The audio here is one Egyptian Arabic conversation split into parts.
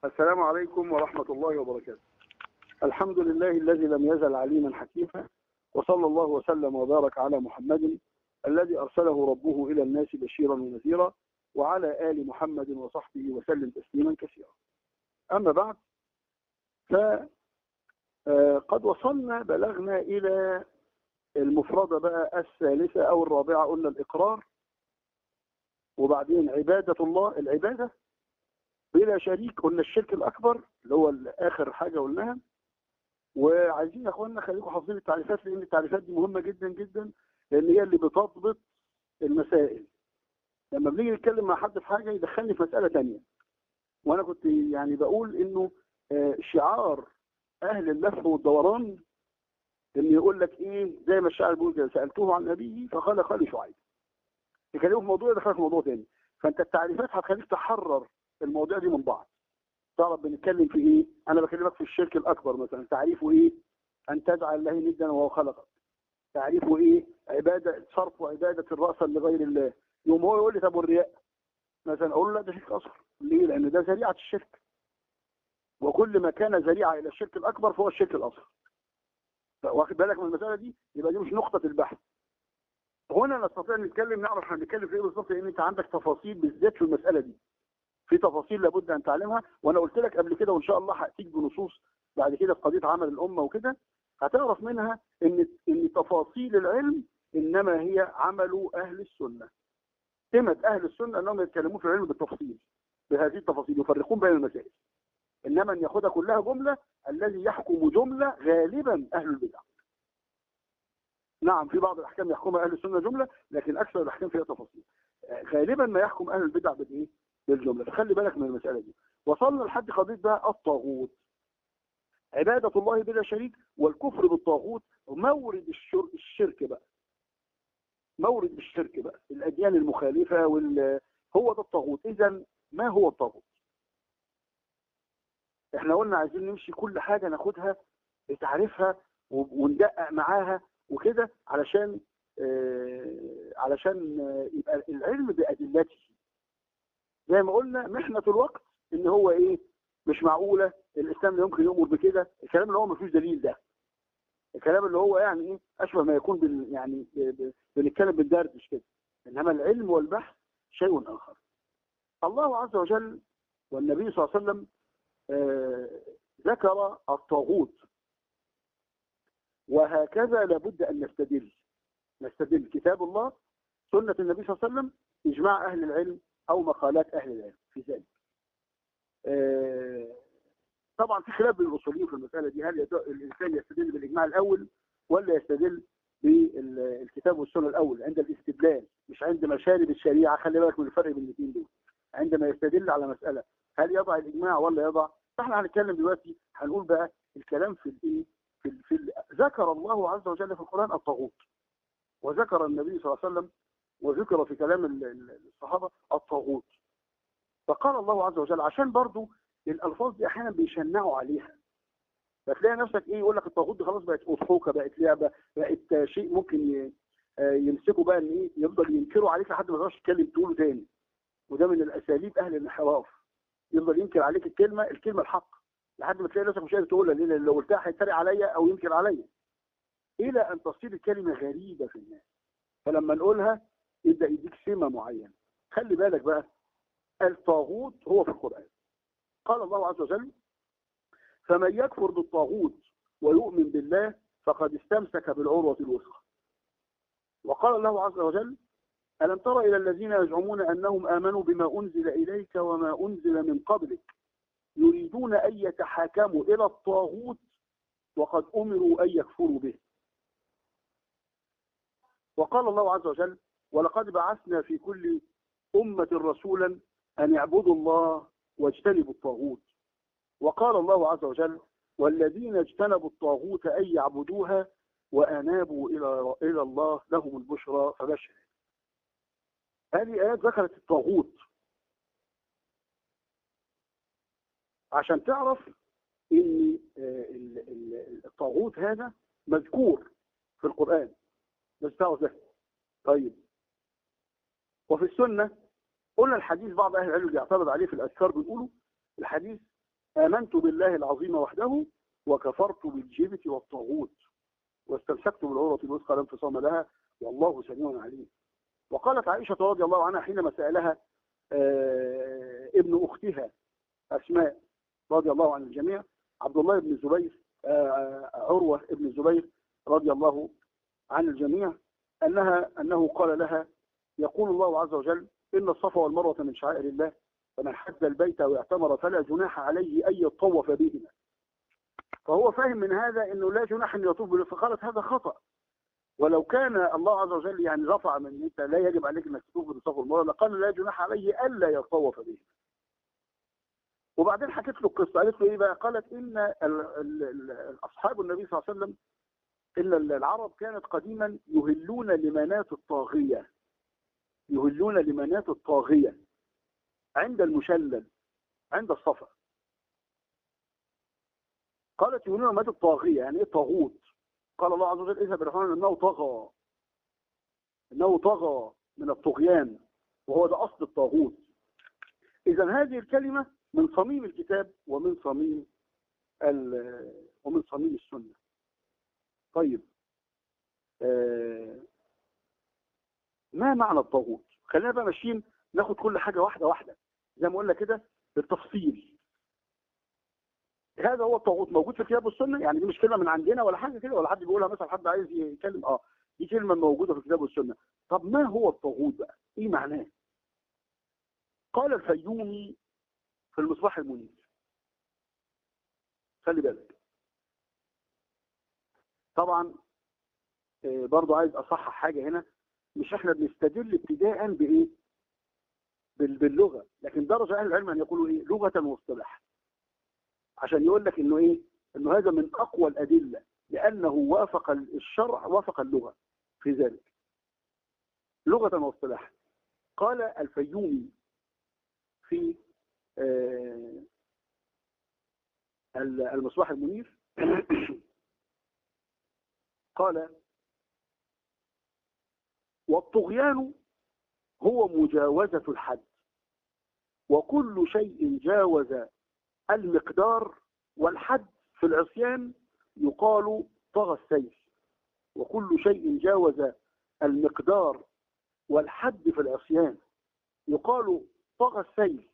السلام عليكم ورحمة الله وبركاته الحمد لله الذي لم يزل عليما حكيما وصلى الله وسلم وبارك على محمد الذي أرسله ربه إلى الناس بشيرا ونذيرا وعلى آل محمد وصحبه وسلم تسليما كثيرا أما بعد فقد وصلنا بلغنا إلى المفردة بقى الثالثة أو الرابعة قلنا الإقرار وبعدين عبادة الله العبادة بلا شريك قلنا الشرك الأكبر اللي هو آخر حاجة قلناها وعايزين يا اخوانا خليكم حافظين التعريفات لان التعريفات دي مهمه جدا جدا لان هي اللي بتضبط المسائل لما بنيجي نتكلم مع حد في حاجه يدخلني في مساله ثانيه وانا كنت يعني بقول انه شعار اهل اللف والدوران ان يقول لك ايه زي ما الشاعر بيقول كده سالته عن نبيه فقال خالي شعيب يكلمه في موضوع يدخلك في موضوع ثاني فانت التعريفات هتخليك تحرر المواضيع دي من بعض تعرف بنتكلم في ايه انا بكلمك في الشرك الاكبر مثلا تعريفه ايه ان تجعل الله ندا وهو خلقك تعريفه ايه عباده صرف وعباده الراس لغير الله يوم هو يقول لي طب والرياء مثلا اقول له لا ده شرك اصغر ليه لان ده ذريعه الشرك وكل ما كان ذريعه الى الشرك الاكبر فهو الشرك الاصغر واخد بالك من المساله دي يبقى دي مش نقطه البحث هنا نستطيع نتكلم نعرف احنا بنتكلم في ايه بالظبط لان انت عندك تفاصيل بالذات في المساله دي في تفاصيل لابد ان تعلمها وانا قلت لك قبل كده وان شاء الله هاتيك بنصوص بعد كده في قضيه عمل الامه وكده هتعرف منها ان ان تفاصيل العلم انما هي عمل اهل السنه سمه اهل السنه انهم يتكلمون في العلم بالتفصيل بهذه التفاصيل يفرقون بين المسائل انما ان ياخذها كلها جمله الذي يحكم جمله غالبا اهل البدع نعم في بعض الاحكام يحكمها اهل السنه جمله لكن اكثر الاحكام فيها تفاصيل غالبا ما يحكم اهل البدع بالايه بالجملة فخلي بالك من المسألة دي وصلنا لحد قضية بقى الطاغوت عبادة الله بلا شريك والكفر بالطاغوت مورد الشرك بقى مورد الشرك بقى الأديان المخالفة وال... هو ده الطاغوت إذا ما هو الطاغوت احنا قلنا عايزين نمشي كل حاجة ناخدها تعرفها وندقق معاها وكده علشان آه علشان يبقى العلم بأدلته زي ما قلنا محنة الوقت ان هو ايه مش معقولة الاسلام لا يمكن يؤمر بكده الكلام اللي هو ما فيش دليل ده الكلام اللي هو يعني ايه اشبه ما يكون بال يعني بنتكلم بالدردش كده انما العلم والبحث شيء اخر الله عز وجل والنبي صلى الله عليه وسلم آه ذكر الطاغوت وهكذا لابد ان نستدل نستدل كتاب الله سنة النبي صلى الله عليه وسلم اجماع اهل العلم او مقالات اهل العلم في ذلك آه طبعا في خلاف بين الاصوليين في المساله دي هل الانسان يستدل بالاجماع الاول ولا يستدل بالكتاب والسنه الاول عند الاستدلال مش عند مشارب الشريعه خلي بالك من الفرق بين الاثنين دول عندما يستدل على مساله هل يضع الاجماع ولا يضع فاحنا هنتكلم دلوقتي هنقول بقى الكلام في الايه في, ال في ال ذكر الله عز وجل في القران الطاغوت وذكر النبي صلى الله عليه وسلم وذكر في كلام الصحابة الطاغوت فقال الله عز وجل عشان برضو الألفاظ دي أحيانا بيشنعوا عليها فتلاقي نفسك إيه يقول لك الطاغوت دي خلاص بقت أضحوكة بقت لعبة بقت شيء ممكن يمسكوا بقى إن إيه يفضل ينكروا عليك لحد ما تقدرش تتكلم تقوله تاني وده من الأساليب أهل الانحراف يفضل ينكر عليك الكلمة الكلمة الحق لحد ما تلاقي نفسك مش قادر تقولها لأن لو قلتها هيتريق عليا أو ينكر عليا إلى أن تصير الكلمة غريبة في الناس فلما نقولها يبدأ يديك سمة معينة خلي بالك بقى الطاغوت هو في القرآن قال الله عز وجل فمن يكفر بالطاغوت ويؤمن بالله فقد استمسك بالعروة الوثقى وقال الله عز وجل ألم تر إلى الذين يزعمون أنهم آمنوا بما أنزل إليك وما أنزل من قبلك يريدون أن يتحاكموا إلى الطاغوت وقد أمروا أن يكفروا به وقال الله عز وجل ولقد بعثنا في كل أمة رسولا أن يعبدوا الله واجتنبوا الطاغوت وقال الله عز وجل والذين اجتنبوا الطاغوت أن يعبدوها وأنابوا إلى إلى الله لهم البشرى فبشر هذه آيات ذكرت الطاغوت عشان تعرف ان الطاغوت هذا مذكور في القرآن بس تعرف ده طيب وفي السنة قلنا الحديث بعض أهل العلم بيعترض عليه في الأذكار بيقولوا الحديث آمنت بالله العظيم وحده وكفرت بالجبت والطاغوت واستمسكت بالعروة الوثقى لا انفصام لها والله سميع عليم وقالت عائشة رضي الله عنها حينما سألها آه، ابن أختها أسماء رضي الله عن الجميع عبد الله بن الزبير آه، عروة بن الزبير رضي الله عن الجميع أنها أنه قال لها يقول الله عز وجل إن الصفا والمروة من شعائر الله فمن حج البيت أو اعتمر فلا جناح عليه أن يطوف بهما فهو فاهم من هذا أنه لا جناح أن يطوف بهما فقالت هذا خطأ ولو كان الله عز وجل يعني رفع من انت لا يجب عليك انك تطوف بالصفا والمروه لقال لا جناح عليه الا يطوف به وبعدين حكيت له القصه قالت له ايه بقى قالت ان ال ال ال اصحاب النبي صلى الله عليه وسلم ان العرب كانت قديما يهلون لمنات الطاغيه يهلون لمنات الطاغيه عند المشلل عند الصفا قالت يهلون لمنات الطاغيه يعني ايه طاغوت قال الله عز وجل اذهب الرحمن انه طغى انه طغى من الطغيان وهو ده اصل الطاغوت اذا هذه الكلمه من صميم الكتاب ومن صميم ومن صميم السنه طيب آه ما معنى الطاغوت خلينا بقى ماشيين ناخد كل حاجه واحده واحده زي ما قلنا كده بالتفصيل هذا هو الطاغوت موجود في الكتاب والسنه يعني دي مش كلمه من عندنا ولا حاجه كده ولا حد بيقولها مثلا حد عايز يتكلم اه دي كلمه موجوده في الكتاب والسنه طب ما هو الطاغوت بقى ايه معناه قال الفيومي في المصباح المنير خلي بالك طبعا برضو عايز اصحح حاجه هنا مش احنا بنستدل ابتداء بايه باللغه لكن درجه اهل العلم ان يقولوا ايه لغه واصطلاح عشان يقول لك انه ايه انه هذا من اقوى الادله لانه وافق الشرع وافق اللغه في ذلك لغه واصطلاحا قال الفيومي في آه المصباح المنير قال والطغيان هو مجاوزة الحد وكل شيء جاوز المقدار والحد في العصيان يقال طغى السيف وكل شيء جاوز المقدار والحد في العصيان يقال طغى السيف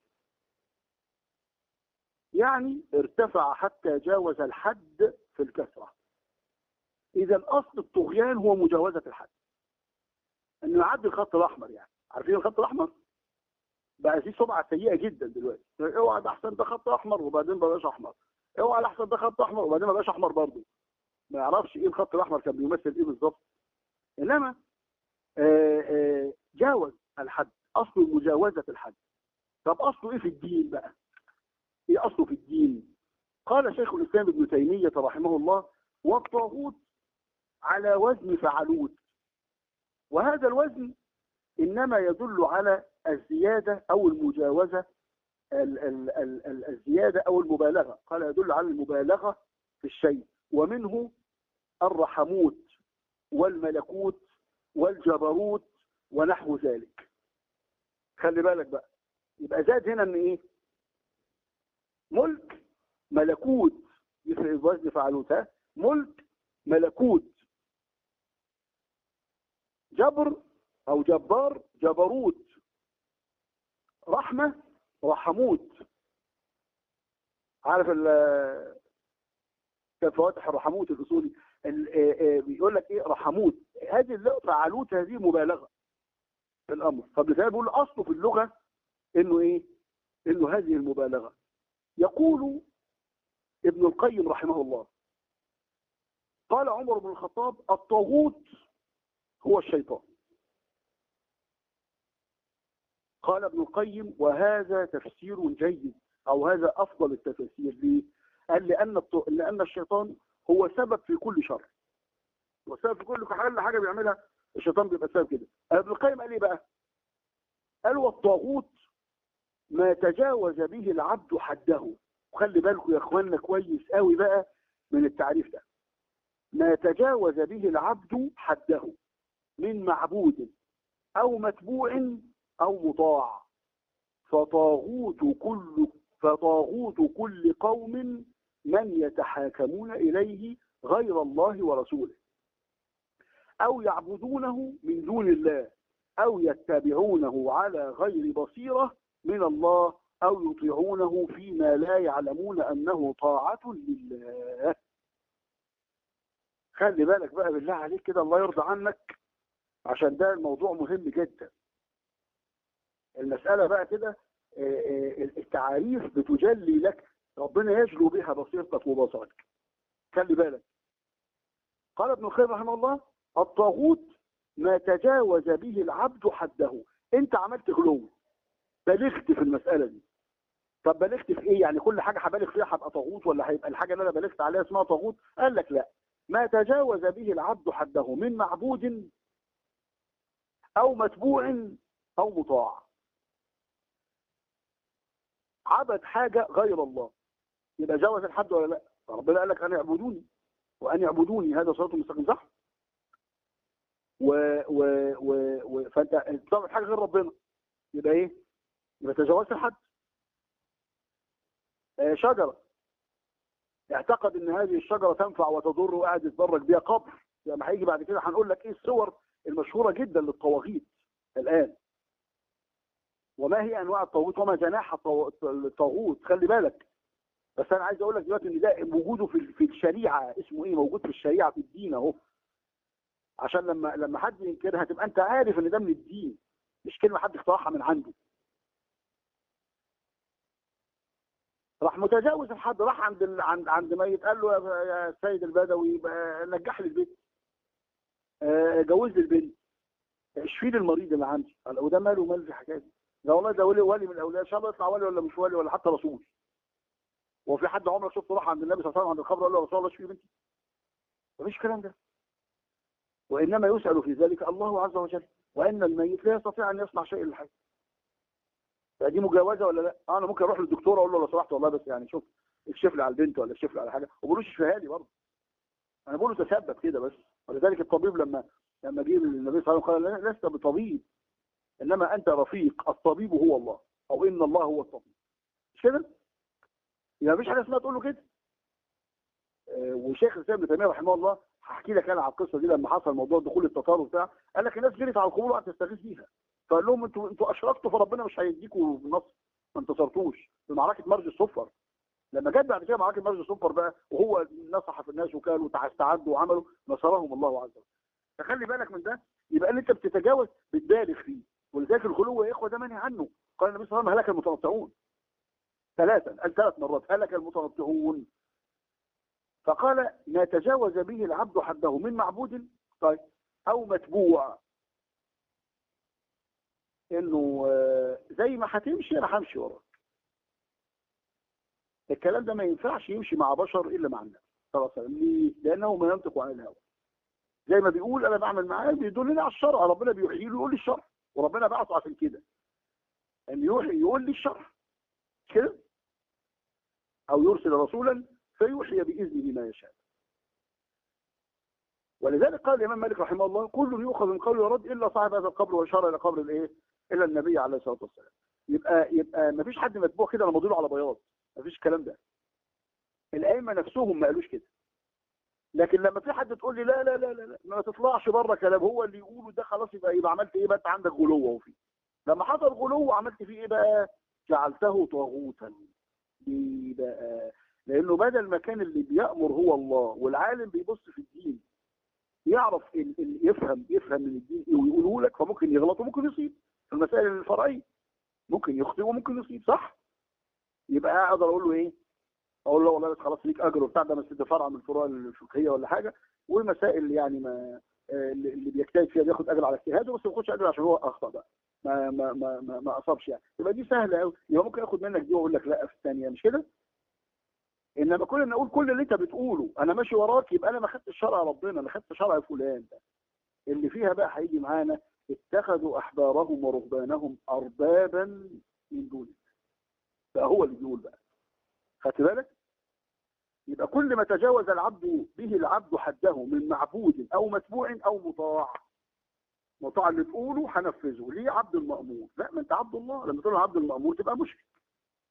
يعني ارتفع حتى جاوز الحد في الكثرة إذا أصل الطغيان هو مجاوزة الحد أنه يعدي الخط الأحمر يعني عارفين الخط الأحمر؟ بقى فيه سمعة سيئة جدا دلوقتي اوعى ده أحسن ده خط أحمر وبعدين ما بقاش أحمر اوعى ده أحسن ده خط أحمر وبعدين ما بقاش أحمر برضه ما يعرفش إيه الخط الأحمر كان بيمثل إيه بالظبط إنما آآ آآ جاوز الحد أصله مجاوزة الحد طب أصله إيه في الدين بقى؟ ايه اصله في الدين قال شيخ الاسلام ابن تيمية رحمه الله والطاغوت على وزن فعلوت وهذا الوزن انما يدل على الزيادة او المجاوزة ال ال ال ال الزيادة او المبالغة قال يدل على المبالغة في الشيء ومنه الرحموت والملكوت والجبروت ونحو ذلك خلي بالك بقى يبقى زاد هنا ان ايه ملك ملكوت يفرق الوزن فعلوتها ملك ملكوت جبر او جبار جبروت رحمة رحموت عارف ال كان فواتح الرحموت الاصولي بيقول لك ايه رحموت هذه اللغه فعلوت هذه مبالغه في الامر فبالتالي بيقول اصله في اللغه انه ايه انه هذه المبالغه يقول ابن القيم رحمه الله قال عمر بن الخطاب الطاغوت هو الشيطان قال ابن القيم وهذا تفسير جيد او هذا افضل التفاسير ليه قال لان لان الشيطان هو سبب في كل شر وسبب في كل حاجه حاجه بيعملها الشيطان بيبقى سبب كده ابن القيم قال ايه بقى قال والطاغوت ما تجاوز به العبد حده وخلي بالكم يا اخواننا كويس قوي بقى من التعريف ده ما تجاوز به العبد حده من معبود او متبوع او مطاع فطاغوت كل فطاغوت كل قوم من يتحاكمون إليه غير الله ورسوله أو يعبدونه من دون الله أو يتبعونه على غير بصيرة من الله أو يطيعونه فيما لا يعلمون أنه طاعة لله خلي بالك بقى بالله عليك كده الله يرضى عنك عشان ده الموضوع مهم جدا المسألة بقى كده التعاريف بتجلي لك ربنا يجلو بها بصيرتك وبصرك خلي بالك قال ابن القيم رحمه الله الطاغوت ما تجاوز به العبد حده انت عملت غلو بلغت في المسألة دي طب بلغت في ايه يعني كل حاجة هبالغ فيها هبقى طاغوت ولا هيبقى الحاجة اللي انا بلغت عليها اسمها طاغوت قال لك لا ما تجاوز به العبد حده من معبود او متبوع او مطاع عبد حاجة غير الله يبقى جاوز الحد ولا لا ربنا قال لك أن يعبدوني وأن يعبدوني هذا صراط مستقيم صح و و و, و فأنت بتعمل حاجة غير ربنا يبقى إيه يبقى تجاوزت الحد آه شجرة اعتقد ان هذه الشجرة تنفع وتضر وقاعد يتدرج بيها قبر لما هيجي بعد كده هنقول لك ايه الصور المشهورة جدا للطواغيت الآن وما هي انواع الطاغوت وما جناح الطاغوت خلي بالك بس انا عايز اقول لك دلوقتي ان ده وجوده في في الشريعه اسمه ايه موجود في الشريعه في الدين اهو عشان لما لما حد ينكرها تبقى انت عارف ان ده من الدين مش كلمه حد اخترعها من عنده راح متجاوز الحد راح عند ال... عند عند ميت قال له يا سيد البدوي نجح لي البيت جوز لي البنت اشفي لي المريض اللي عندي قال وده ماله ومال في الحكايه دي ده والله ده ولي ولي من الاولياء ان شاء الله يطلع ولي ولا مش ولي ولا حتى رسول وفي حد عمرك شفته راح عند النبي صلى الله عليه وسلم عند القبر قال له يا رسول الله اشفي بنتي مفيش الكلام ده وانما يسال في ذلك الله عز وجل وان الميت لا يستطيع ان يصنع شيء للحي فدي مجاوزه ولا لا انا ممكن اروح للدكتور اقول له لو سمحت والله بس يعني شوف اكشف لي على البنت ولا اكشف لي على حاجه وما بقولوش اشفيها لي برضه انا بقول له تسبب كده بس ولذلك الطبيب لما لما جه النبي صلى الله عليه وسلم قال لست بطبيب انما انت رفيق الطبيب هو الله او ان الله هو الطبيب مش كده يبقى مفيش حاجه اسمها تقول له كده آه وشيخ الاسلام ابن تيميه رحمه الله هحكي لك انا على القصه دي لما حصل موضوع دخول التتار وبتاع قال لك الناس جريت على القبور وقعدت تستغيث بيها فقال لهم انتوا انتوا اشركتوا فربنا مش هيديكوا النصر ما انتصرتوش في معركه مرج الصفر لما جت بعد كده معركه مرج الصفر بقى وهو نصح في الناس وكانوا استعدوا وعملوا نصرهم الله عز وجل فخلي بالك من ده يبقى اللي انت بتتجاوز بتبالغ فيه ولذلك الغلو يا اخوه ده منهي عنه قال النبي صلى الله عليه وسلم هلك المتنطعون ثلاثا قال ثلاث مرات هلك المتنطعون فقال ما تجاوز به العبد حده من معبود طيب او متبوع انه زي ما هتمشي انا همشي وراك الكلام ده ما ينفعش يمشي مع بشر الا مع النبي صلى الله عليه وسلم ليه؟ لانه ما ينطق عن الهوى زي ما بيقول انا بعمل معاه بيدلني على الشرع ربنا بيوحي له يقول لي الشرع وربنا بعثه عشان كده ان يوحي يقول لي الشرع كده او يرسل رسولا فيوحي باذنه ما يشاء ولذلك قال الامام مالك رحمه الله كل يؤخذ من قول ورد الا صاحب هذا القبر واشار الى قبر الايه الا النبي عليه الصلاه والسلام يبقى يبقى ما فيش حد متبوع كده انا مضيله على بياض ما فيش الكلام ده الائمه نفسهم ما قالوش كده لكن لما في حد تقول لي لا لا لا لا ما تطلعش بره كلام هو اللي يقوله ده خلاص يبقى يبقى عملت ايه بقى انت عندك غلو اهو فيه لما حصل غلو عملت فيه ايه بقى جعلته طاغوتا ليه بقى لانه بدل ما كان اللي بيامر هو الله والعالم بيبص في الدين يعرف ال ال يفهم يفهم من الدين ايه ويقوله لك فممكن يغلط وممكن يصيب في المسائل الفرعيه ممكن يخطئ وممكن يصيب صح يبقى اقدر اقول له ايه اقول له والله بس خلاص ليك اجر وبتاع ده بس ده فرع من الفروع الفقهيه ولا حاجه والمسائل يعني ما اللي بيجتهد فيها بياخد اجر على اجتهاده بس ما ياخدش اجر عشان هو اخطا بقى ما ما ما ما, ما اصابش يعني يبقى دي سهله قوي يبقى ممكن اخد منك دي واقول لك لا في الثانيه مش كده انما كل ان اقول كل اللي انت بتقوله انا ماشي وراك يبقى انا ما خدتش شرع ربنا انا خدت شرع فلان ده اللي فيها بقى هيجي معانا اتخذوا احبارهم ورهبانهم اربابا من دون الله بقى هو اللي بيقول بقى خدت بالك يبقى كل ما تجاوز العبد به العبد حده من معبود او متبوع او مطاع مطاع اللي تقوله هنفذه ليه عبد المأمور لا ما انت عبد الله لما تقول عبد المأمور تبقى مشرك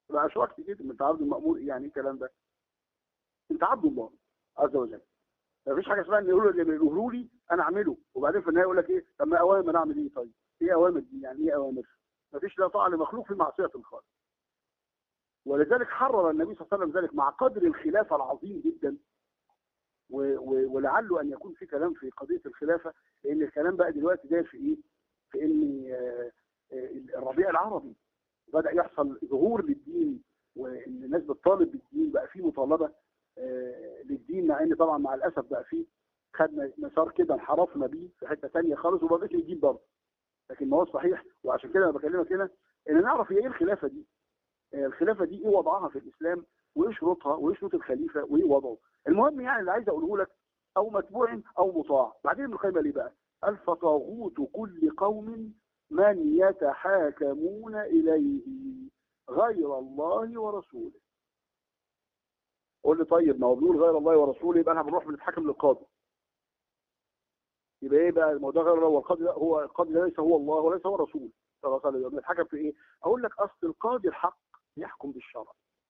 يبقى اشركت كده انت عبد المأمور يعني ايه الكلام ده انت عبد الله عز وجل مفيش حاجه اسمها ان يقولوا اللي بيقولوا لي انا اعمله وبعدين في النهايه يقول لك ايه طب ما اوامر انا اعمل ايه طيب ايه اوامر دي يعني ايه اوامر مفيش لا طاعه لمخلوق في معصيه الخالق ولذلك حرر النبي صلى الله عليه وسلم ذلك مع قدر الخلافه العظيم جدا و- و- ولعله ان يكون في كلام في قضيه الخلافه لان الكلام بقى دلوقتي داير في ايه؟ في ان آه، آه، الربيع العربي بدا يحصل ظهور للدين وان الناس بتطالب بالدين بقى في مطالبه آه، للدين مع ان طبعا مع الاسف بقى في خدنا مسار كده انحرفنا بيه في حته ثانيه خالص وبقيت للدين برضه لكن ما هو صحيح وعشان كده انا بكلمك هنا ان نعرف هي ايه الخلافه دي آه، الخلافه دي ايه وضعها في الاسلام وايه شروطها وايه شروط الخليفه وايه وضعه المهم يعني اللي عايز اقوله لك او متبوع او مطاع بعدين ابن القيم ليه بقى قال فطاغوت كل قوم من يتحاكمون اليه غير الله ورسوله قول لي طيب ما هو بيقول غير الله ورسوله يبقى احنا بنروح بنتحكم للقاضي يبقى ايه بقى الموضوع غير الله والقاضي ده هو القاضي ده ليس هو الله وليس هو الرسول صلى الله عليه وسلم بنتحكم في ايه؟ اقول لك اصل القاضي الحق يحكم بالشرع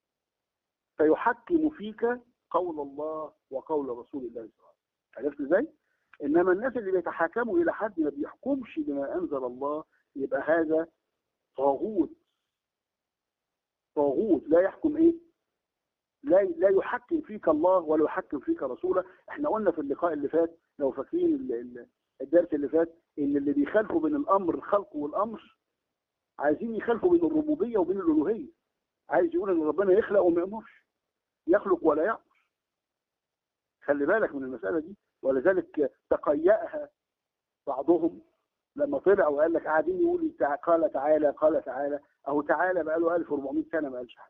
فيحكم فيك قول الله وقول رسول الله صلى الله عليه وسلم عرفت ازاي؟ انما الناس اللي بيتحاكموا الى حد ما بيحكمش بما انزل الله يبقى هذا طاغوت طاغوت لا يحكم ايه؟ لا لا يحكم فيك الله ولا يحكم فيك رسوله احنا قلنا في اللقاء اللي فات لو فاكرين ال- ال- الدرس اللي فات ان اللي بيخالفوا بين الامر الخلق والامر عايزين يخالفوا بين الربوبيه وبين الالوهيه عايز يقول ان ربنا يخلق وما يامرش يخلق ولا يامر خلي بالك من المساله دي ولذلك تقيأها بعضهم لما طلع وقال لك قاعدين يقولوا تع- قال تعالى قال تعالى اهو تعالى بقى له 1400 سنه ما قالش حاجه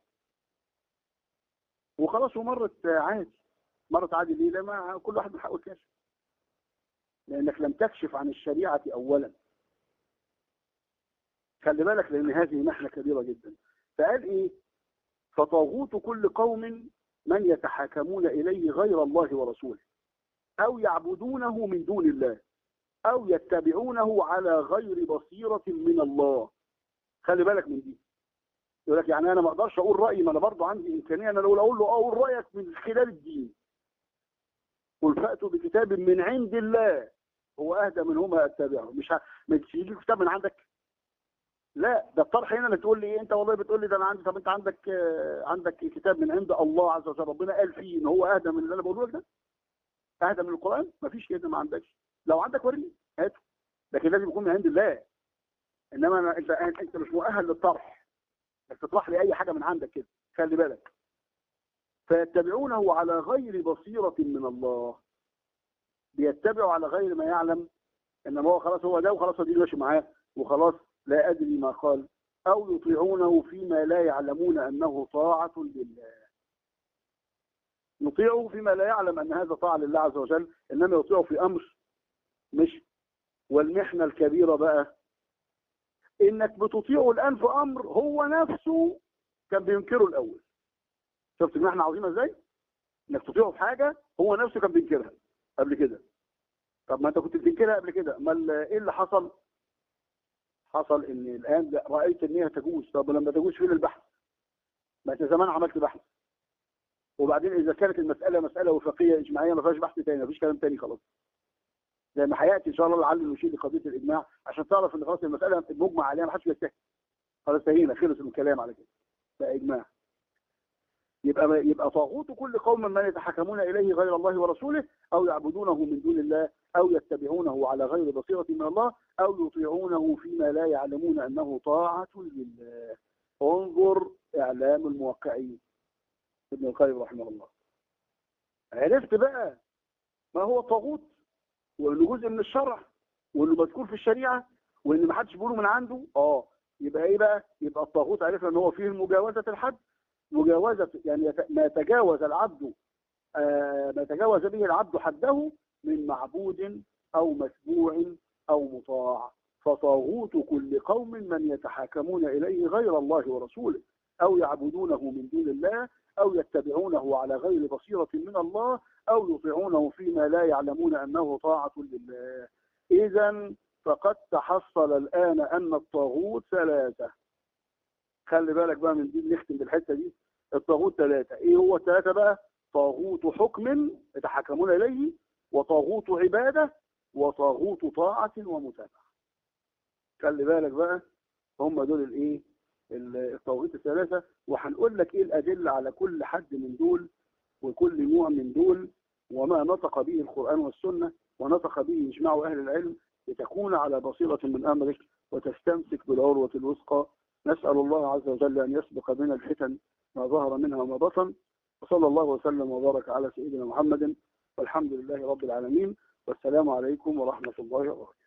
وخلاص ومرت عادي مرت عادي ليه لما كل واحد من حقه يكشف لانك لم تكشف عن الشريعه اولا خلي بالك لان هذه محنه كبيره جدا فقال ايه فطاغوت كل قوم من يتحاكمون اليه غير الله ورسوله او يعبدونه من دون الله او يتبعونه على غير بصيره من الله خلي بالك من دي يقول لك يعني انا ما اقدرش اقول رايي ما انا برضه عندي امكانيه انا لو اقول له اه قول رايك من خلال الدين قل فاتوا بكتاب من عند الله هو اهدى منهما اتبعه مش ه... مش يجي كتاب من عندك لا ده الطرح هنا اللي تقول لي ايه انت والله بتقول لي ده انا عندي طب انت عندك آه، عندك كتاب من عند الله عز وجل ربنا قال فيه ان هو اهدى من اللي انا بقوله لك ده اهدى من القران مفيش كده ما عندكش لو عندك وريني هاته لكن لازم يكون من عند الله انما أنا انت انت مش مؤهل للطرح انك تطرح لي اي حاجه من عندك كده خلي بالك فيتبعونه على غير بصيره من الله بيتبعوا على غير ما يعلم انما هو خلاص هو ده وخلاص هو دي ماشي معاه وخلاص لا ادري ما قال او يطيعونه فيما لا يعلمون انه طاعه لله يطيعه فيما لا يعلم ان هذا طاعه لله عز وجل انما يطيعه في امر مش والمحنه الكبيره بقى انك بتطيعه الان في امر هو نفسه كان بينكره الاول شفت المحنه عظيمه ازاي انك تطيعه في حاجه هو نفسه كان بينكرها قبل كده طب ما انت كنت بتنكرها قبل كده امال ايه اللي حصل حصل ان الان لا، رايت ان هي تجوز طب لما تجوز فين البحث ما انت زمان عملت بحث وبعدين اذا كانت المساله مساله وفقيه اجماعيه ما فيهاش بحث تاني ما فيش كلام تاني خلاص زي ما هياتي ان شاء الله لعل نشير لقضيه الاجماع عشان تعرف ان خلاص المساله مجمع عليها ما حدش بيتهم خلاص انتهينا خلص الكلام على كده بقى اجماع يبقى يبقى طاغوت كل قوم من يتحكمون اليه غير الله ورسوله او يعبدونه من دون الله او يتبعونه على غير بصيره من الله او يطيعونه فيما لا يعلمون انه طاعه لله انظر اعلام الموقعين ابن القيم رحمه الله عرفت بقى ما هو الطاغوت وانه جزء من الشرع وانه مذكور في الشريعه وان ما حدش بيقوله من عنده اه يبقى ايه بقى يبقى الطاغوت عرفنا ان هو فيه مجاوزه الحد مجاوزه يعني يت- ما يتجاوز العبد آه ما يتجاوز به العبد حده من معبود او متبوع او مطاع فطاغوت كل قوم من يتحاكمون اليه غير الله ورسوله او يعبدونه من دون الله او يتبعونه على غير بصيره من الله او يطيعونه فيما لا يعلمون انه طاعه لله اذا فقد تحصل الان ان الطاغوت ثلاثه خلي بالك بقى من دي نختم بالحته دي الطاغوت ثلاثه ايه هو الثلاثه بقى طاغوت حكم يتحكمون اليه وطاغوت عباده وطاغوت طاعه ومتابعه خلي بالك بقى هم دول الايه الطواغيت الثلاثه وهنقول لك ايه الادله على كل حد من دول وكل نوع من دول وما نطق به القران والسنه ونطق به اجماع اهل العلم لتكون على بصيره من امرك وتستمسك بالعروه الوثقى نسال الله عز وجل ان يسبق بنا الفتن ما ظهر منها وما بطن وصلى الله وسلم وبارك على سيدنا محمد والحمد لله رب العالمين والسلام عليكم ورحمه الله وبركاته